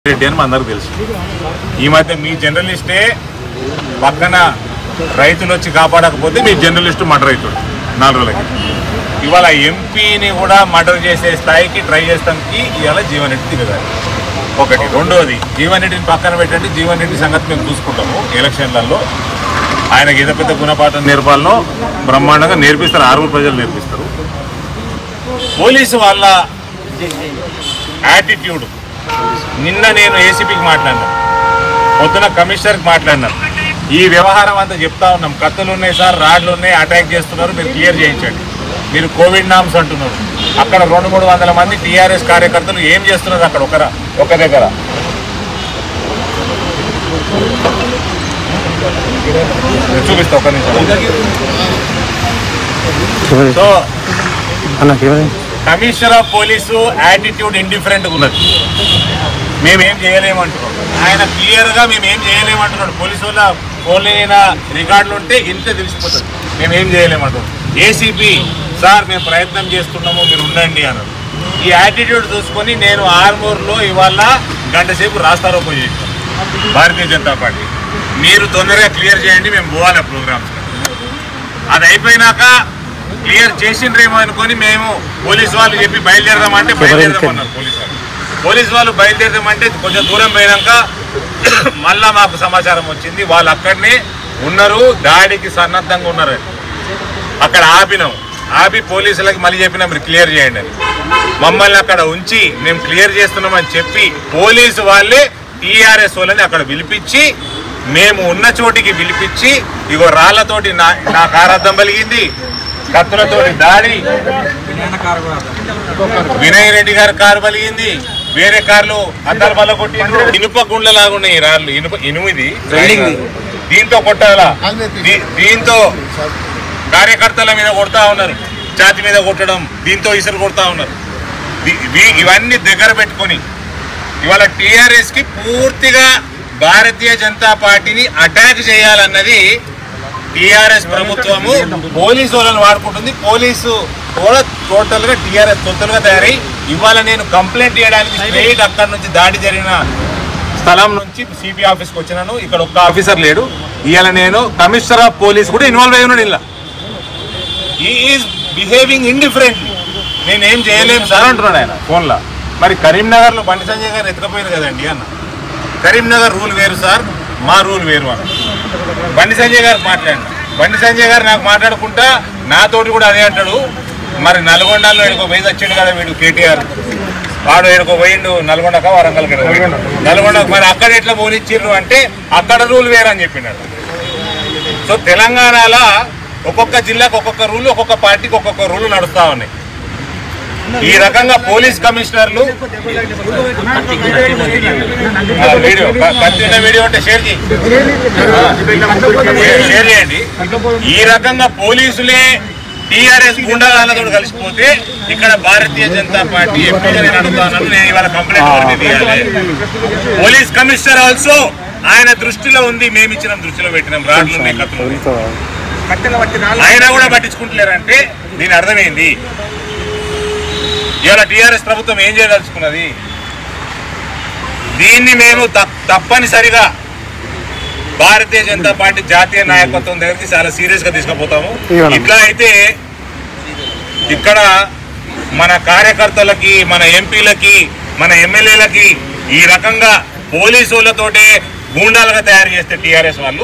రెడ్డి అని మనందరికి తెలుసు ఈ మధ్య మీ జర్నలిస్టే పక్కన రైతులు వచ్చి కాపాడకపోతే మీ జర్నలిస్టు మర్డర్ అవుతాడు నాలుగు రోజులకి ఇవాళ ఎంపీని కూడా మర్డర్ చేసే స్థాయికి ట్రై చేస్తానికి ఇవాళ జీవన్ రెడ్డి దిగదారు ఒకటి రెండోది జీవన్ రెడ్డిని పక్కన పెట్టండి జీవన్ రెడ్డి సంగతి మేము చూసుకుంటాము ఎలక్షన్లలో ఆయనకి ఏదో పెద్ద గుణపాఠం నేర్పాలనో బ్రహ్మాండంగా నేర్పిస్తారు ఆరుగురు ప్రజలు నేర్పిస్తారు పోలీసు వాళ్ళ యాటిట్యూడ్ నిన్న నేను ఏసీపీకి మాట్లాడినాను పొద్దున కమిషనర్కి మాట్లాడినాను ఈ వ్యవహారం అంతా చెప్తా ఉన్నాం కత్తులు ఉన్నాయి సార్ రాడ్లు ఉన్నాయి అటాక్ చేస్తున్నారు మీరు క్లియర్ చేయించండి మీరు కోవిడ్ నామ్స్ అంటున్నారు అక్కడ రెండు మూడు వందల మంది టీఆర్ఎస్ కార్యకర్తలు ఏం చేస్తున్నారు అక్కడ ఒకర ఒక దగ్గర నేను చూపిస్తా ఒక నిమిషం so commissioner of police attitude indifferent ఉన్నది మేమేం చేయలేమంటున్నాం ఆయన క్లియర్ గా మేము ఏం చేయలేమంటున్నాడు పోలీసు వాళ్ళ ఫోన్లైన రికార్డులు ఉంటే ఇంత తెలిసిపోతుంది మేము ఏం చేయలేమంటున్నాం ఏసీపీ సార్ మేము ప్రయత్నం చేస్తున్నాము మీరు ఉండండి అన్నారు ఈ యాటిట్యూడ్ చూసుకొని నేను ఆర్మూర్లో ఇవాళ గంట సేపు రాస్తారోకో చేసాం భారతీయ జనతా పార్టీ మీరు తొందరగా క్లియర్ చేయండి మేము పోవాలి ప్రోగ్రామ్స్ అది అయిపోయినాక క్లియర్ చేసిండ్రేమో అనుకొని మేము పోలీస్ వాళ్ళు చెప్పి బయలుదేరదామంటే బయలుదేరదామన్నారు పోలీస్ వాళ్ళు పోలీస్ వాళ్ళు బయలుదేరదామంటే కొంచెం దూరం పోయినాక మళ్ళా మాకు సమాచారం వచ్చింది వాళ్ళు అక్కడనే ఉన్నారు దాడికి సన్నద్ధంగా ఉన్నారు అని. అక్కడ ఆపినాం ఆపి పోలీసులకి మళ్ళీ చెప్పినా మీరు క్లియర్ చేయండి అని మమ్మల్ని అక్కడ ఉంచి మేము క్లియర్ చేస్తున్నామని చెప్పి పోలీసు వాళ్ళే టీఆర్ఎస్ వాళ్ళని అక్కడ పిలిపించి మేము ఉన్న చోటికి పిలిపించి ఇగో రాళ్లతోటి నా నా కారార్థం పలిగింది కత్తులతోటి దాడి వినయ్ రెడ్డి గారి కారు పలిగింది వేరే కార్లు అద్దాల వల్ల కొట్టి ఇనుప గుండ్లలాగా ఉన్నాయి ఈ రాళ్ళు ఇనుప ఇనుమిది దీంతో కొట్టాలా దీ- దీంతో కార్యకర్తల మీద కొడతా ఉన్నారు ఛాతి మీద కొట్టడం దీంతో ఇసురు కొడతా ఉన్నారు ది- ఇవి- ఇవన్నీ దగ్గర పెట్టుకొని ఇవాళ టిఆర్ఎస్ కి పూర్తిగా భారతీయ జనతా పార్టీని అటాక్ చేయాలన్నది టిఆర్ఎస్ ప్రభుత్వము పోలీసు వాళ్ళని వాడుకుంటుంది పోలీసు కూడా టోటల్ గా టిఆర్ఎస్ తొత్తులుగా తయారై ఇవాళ నేను కంప్లైంట్ చేయడానికి స్ట్రైట్ అక్కడ నుంచి దాడి జరిగిన స్థలం నుంచి సిపి ఆఫీస్కి వచ్చినాను ఇక్కడ ఒక్క ఆఫీసర్ లేడు ఇవాళ నేను కమిషనర్ ఆఫ్ పోలీస్ కూడా ఇన్వాల్వ్ అయి ఉన్నాడు ఇలా ఈజ్ బిహేవింగ్ ఇండిఫరెంట్లీ నేనేం చేయలేము సార్ అంటున్నాడు ఆయన ఫోన్లో మరి కరీంనగర్లో బండి సంజయ్ గారు ఎత్తుకపోయారు కదండి అన్న కరీంనగర్ రూల్ వేరు సార్ మా రూల్ వేరు అన్న బండి సంజయ్ గారు మాట్లాడిన బండి సంజయ్ గారు నాకు మాట్లాడుకుంటా నాతోటి కూడా అదే అంటాడు మరి నల్గొండలో ఎడుకో పోయి వచ్చిండు కదా వీడు కేటీఆర్ వాడు ఎడుకో పోయిండు నల్గొండక వరంగల్ నల్గొండకు మరి అక్కడ ఎట్లా పోనిచ్చిర్రు అంటే అక్కడ రూల్ వేరని చెప్పినాడు సో తెలంగాణలో ఒక్కొక్క జిల్లాకు ఒక్కొక్క రూల్ ఒక్కొక్క పార్టీకి ఒక్కొక్క రూల్ నడుస్తా ఉన్నాయి ఈ రకంగా పోలీస్ కమిషనర్లు ఆ, వీడియో క- కత్తిన వీడియో అంటే షేర్ చేయి ఆ, షేర్- షేర్ చేయండి ఈ రకంగా పోలీసులే టీఆర్ఎస్ గుండాలతో కలిసిపోతే ఇక్కడ భారతీయ జనతా పార్టీ ఎప్పుడు నేను అడుగుతాను నేను ఇవాళ కంప్లైంట్ తీయాలి పోలీస్ కమిషనర్ ఆల్సో ఆయన దృష్టిలో ఉంది మేము ఇచ్చిన దృష్టిలో పెట్టినాం రాడ్లు ఉన్నాయి కత్తులు ఉన్నాయి. ఆయన కూడా పట్టించుకుంటలేరంటే దీని అర్థమైంది ఇవాళ టీఆర్ఎస్ ప్రభుత్వం ఏం చేయదలుచుకున్నది దీన్ని మేము తప్- తప్పనిసరిగా భారతీయ జనతా పార్టీ జాతీయ నాయకత్వం దగ్గరికి చాలా సీరియస్ గా తీసుకుపోతాము ఇట్లా అయితే ఇక్కడ మన కార్యకర్తలకి మన ఎంపీలకి మన ఎమ్మెల్యేలకి ఈ రకంగా పోలీసులతోటే గూండాలుగా తయారు చేస్తే టీఆర్ఎస్ వాళ్ళు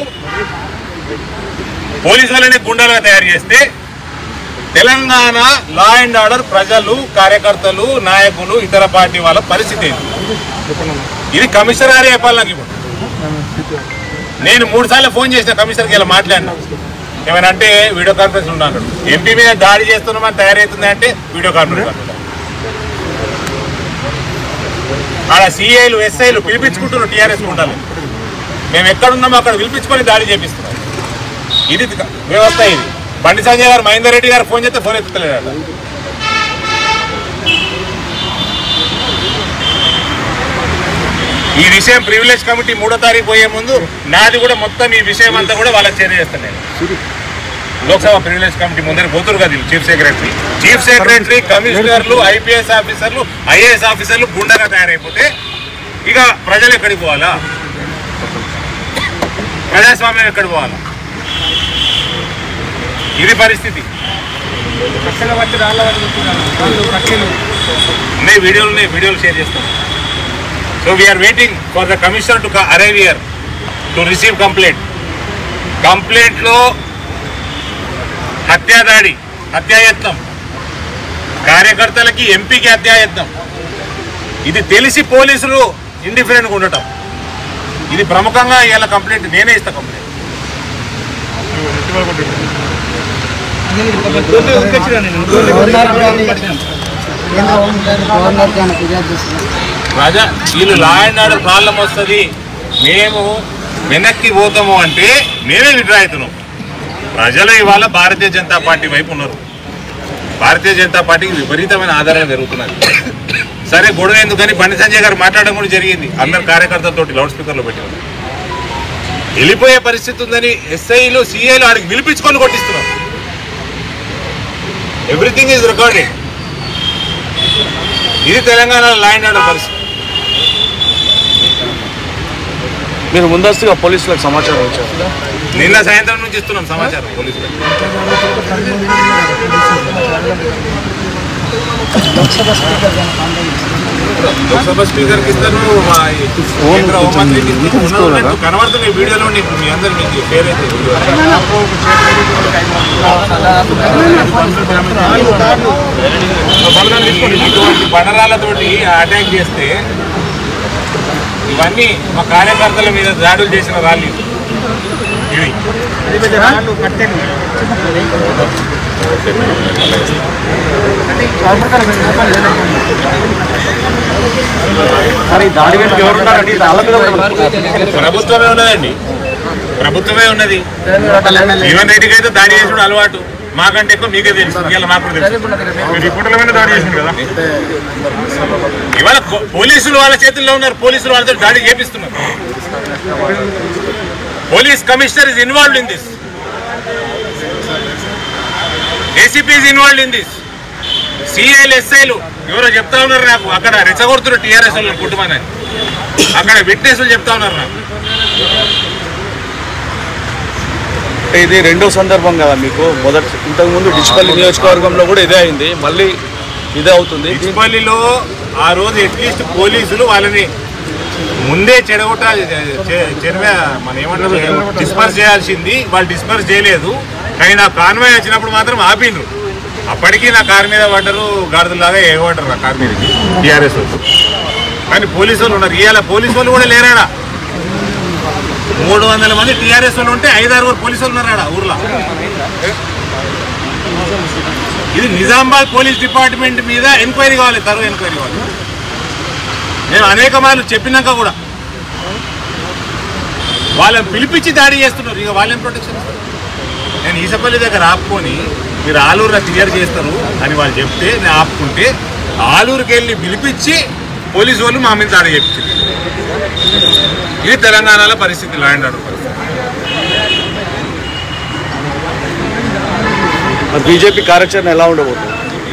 పోలీసు వాళ్ళని గుండాలుగా తయారు చేస్తే తెలంగాణ లా అండ్ ఆర్డర్ ప్రజలు కార్యకర్తలు నాయకులు ఇతర పార్టీ వాళ్ళ పరిస్థితి ఏంటి ఇది కమిషనర్ గారే చెప్పాలి నాకు ఇప్పుడు నేను మూడు సార్లు ఫోన్ చేసిన కమిషనర్కి ఇలా మాట్లాడినా ఏమైనా అంటే వీడియో కాన్ఫరెన్స్ ఉన్నాడు ఎంపీ మీద దాడి చేస్తున్నామని తయారవుతుంది అంటే వీడియో కాన్ఫరెన్స్ అంటున్నాడు ఆడ సిఐలు ఎస్ఐలు పిలిపించుకుంటున్నారు టీఆర్ఎస్ ఉండాలి మేము ఎక్కడున్నామో అక్కడ పిలిపించుకొని దాడి చేపిస్తున్నాం ఇది వ్యవస్థ ఇది బండి సంజయ్ గారు మహేందర్ రెడ్డి గారు ఫోన్ చేస్తే ఫోన్ ఎత్తుతలేడట ఈ విషయం ప్రివిలేజ్ కమిటీ మూడో తారీఖు పోయే ముందు నాది కూడా మొత్తం ఈ విషయం అంతా కూడా వాళ్ళకి చర్య చేస్తాను నేను లోక్సభ ప్రివిలేజ్ కమిటీ ముందర పోతురు కదా వీళ్ళు, చీఫ్ సెక్రటరీ చీఫ్ సెక్రటరీ కమిషనర్లు ఐపీఎస్ ఆఫీసర్లు ఐఏఎస్ ఆఫీసర్లు గుండెగా తయారైపోతే ఇక ప్రజలు ఎక్కడికి పోవాలా ప్రజాస్వామ్యం ఎక్కడికి పోవాలా ఇది పరిస్థితి ఉన్నాయి వీడియోలు ఉన్నాయి వీడియోలు షేర్ చేస్తాం so we're waiting for the commissioner to arrive here to receive complaint కంప్లైంట్లో హత్యాదాడి హత్యాయత్నం కార్యకర్తలకి ఎంపీకి హత్యాయత్నం ఇది తెలిసి పోలీసులు ఇండిఫరెంట్గా ఉండటం ఇది ప్రముఖంగా ఇవాళ కంప్లైంట్ నేనే ఇస్తా కంప్లైంట్ గవర్నర్ గారిని ఫిర్యాదు చేస్తున్నాం రాజా వీళ్ళు లా అండ్ ఆర్డర్ ప్రాబ్లం వస్తుంది మేము వెనక్కి పోతాము అంటే మేమే విడ్రా అవుతున్నాం ప్రజలు ఇవాళ భారతీయ జనతా పార్టీ వైపు ఉన్నారు భారతీయ జనతా పార్టీకి విపరీతమైన ఆదరణ పెరుగుతున్నది సరే గొడవ ఎందుకని బండి సంజయ్ గారు మాట్లాడడం కూడా జరిగింది అందరు కార్యకర్తలతో లౌడ్ స్పీకర్లో పెట్టినారు వెళ్ళిపోయే పరిస్థితి ఉందని ఎస్ఐలు సిఐలు ఆడికి పిలిపించుకొని కొట్టిస్తున్నారు ఎవ్రీథింగ్ ఈజ్ రికార్డెడ్ ఇది తెలంగాణలో లా అండ్ ఆర్డర్ పరిస్థితి మీరు ముందస్తుగా పోలీసులకు సమాచారం ఇచ్చారు నిన్న సాయంత్రం నుంచి ఇస్తున్నాం సమాచారం పోలీసులకు లోక్సభ స్పీకర్ గారిని కాంటాక్ట్ చేస్తున్నాం లోక్సభ స్పీకర్ కి ఇస్తారు మా ఈ కేంద్ర హోంమంత్రికి ఇస్తారు. ఉన్నట్టు కనబడుతున్నాయి వీడియోలో నీకు మీ అందరు మీకు షేర్ అయితే ఇటువంటి బండరాలతోటి అటాక్ చేస్తే ఇవన్నీ మా కార్యకర్తల మీద దాడులు చేసిన రాళ్ళు ఇవి మరి దాడి వెనుక ఎవరున్నారండి ఇది వాళ్ళ మీద కూడా ప్రభుత్వమే ఉన్నదండి ప్రభుత్వమే ఉన్నది జీవన్ రెడ్డికి అయితే దాడి చేసుడు అలవాటు మాకంటే ఎక్కువ మీకే తెలుసు ఇవాళ మాకు కూడా తెలుసు రిపోర్టుల మీద దాడి చేసిండు కదా ఇవాళ పో- పోలీసులు వాళ్ళ చేతుల్లో ఉన్నారు పోలీసులు వాళ్ళతో దాడి చేపిస్తున్నారు police commissioner is involved in this ACP is involved in this సిఐలు ఎస్ఐలు ఎవరో చెప్తా ఉన్నారు నాకు అక్కడ రెచ్చగొడుతున్నారు టీఆర్ఎస్ వాళ్ళు కుటుంబాన్ని అక్కడ విట్నెస్లు చెప్తా ఉన్నారు నాకు అంటే ఇది రెండో సందర్భం కదా మీకు మొదటి ఇంతకుముందు డిచిపల్లి నియోజకవర్గంలో కూడా ఇదే అయింది మళ్ళీ ఇదే అవుతుంది దీని- డిచ్పల్లిలో ఆ రోజు అట్లీస్ట్ పోలీసులు వాళ్ళని ముందే చెడగొట్ట చె- చెరవే మన ఏమంటారు డిస్పర్స్ చేయాల్సింది వాళ్ళు డిస్పర్స్ చేయలేదు కానీ నా కాన్వాయ్ వచ్చినప్పుడు మాత్రం ఆపిండ్రు అప్పటికీ నా కారు మీద పడ్డరు గాడిదలాగా ఎగబడ్డరు నా కారు మీదకి టీఆర్ఎస్ వాళ్ళు కానీ పోలీసు వాళ్ళు ఉన్నారు ఇవాళ పోలీసు వాళ్ళు కూడా లేరాడా మూడు వందల మంది టీఆర్ఎస్ వాళ్ళు ఉంటే ఐదు ఆరుగురు పోలీసు వాళ్ళు ఉన్నారాడా ఊర్లో ఇది నిజామాబాద్ పోలీస్ డిపార్ట్మెంట్ మీద ఎంక్వైరీ కావాలి తరువు ఎంక్వైరీ కావాలి నేను అనేక మార్లు చెప్పినాక కూడా వాళ్ళని పిలిపించి దాడి చేస్తున్నారు ఇక వాళ్ళని ప్రొటెక్షన్ ఇస్తారు నేను ఈసపల్లి దగ్గర ఆపుకొని మీరు ఆలూరులో క్లియర్ చేస్తారు అని వాళ్ళు చెప్తే నేను ఆపుకుంటే ఆలూరుకి వెళ్ళి పిలిపించి పోలీసు వాళ్ళు మా మీద దాడి చేపించారు ఇది తెలంగాణలో పరిస్థితి లా అండ్ ఆర్డర్ పరిస్థితి మరి బీజేపీ కార్యాచరణ ఎలా ఉండబోతుంది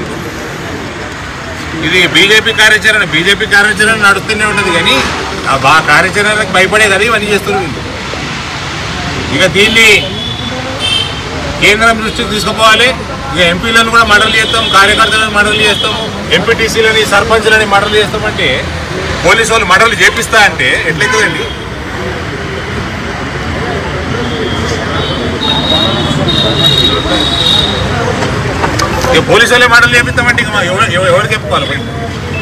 ఇది బీజేపీ కార్యాచరణ బీజేపీ కార్యాచరణ నడుస్తూనే ఉంటుంది కానీ ఆ బా కార్యాచరణకు భయపడే కదా ఇవన్నీ చేస్తున్నారు వీళ్ళు. ఇక దీన్ని కేంద్రం దృష్టికి తీసుకుపోవాలి ఇక ఎంపీలను కూడా మర్డర్లు చేస్తాం కార్యకర్తలను మర్డర్లు చేస్తాము ఎంపీటీసీలని సర్పంచ్లని మర్డర్లు చేస్తామంటే పోలీసు వాళ్ళు మర్డర్లు చేపిస్తా అంటే ఎట్లయితుందండి ఇక పోలీసు వాళ్ళే మర్డర్లు చేపిస్తామంటే ఇక మా ఎవరు ఎవరు- ఎవరు చెప్పుకోవాలి పోయి?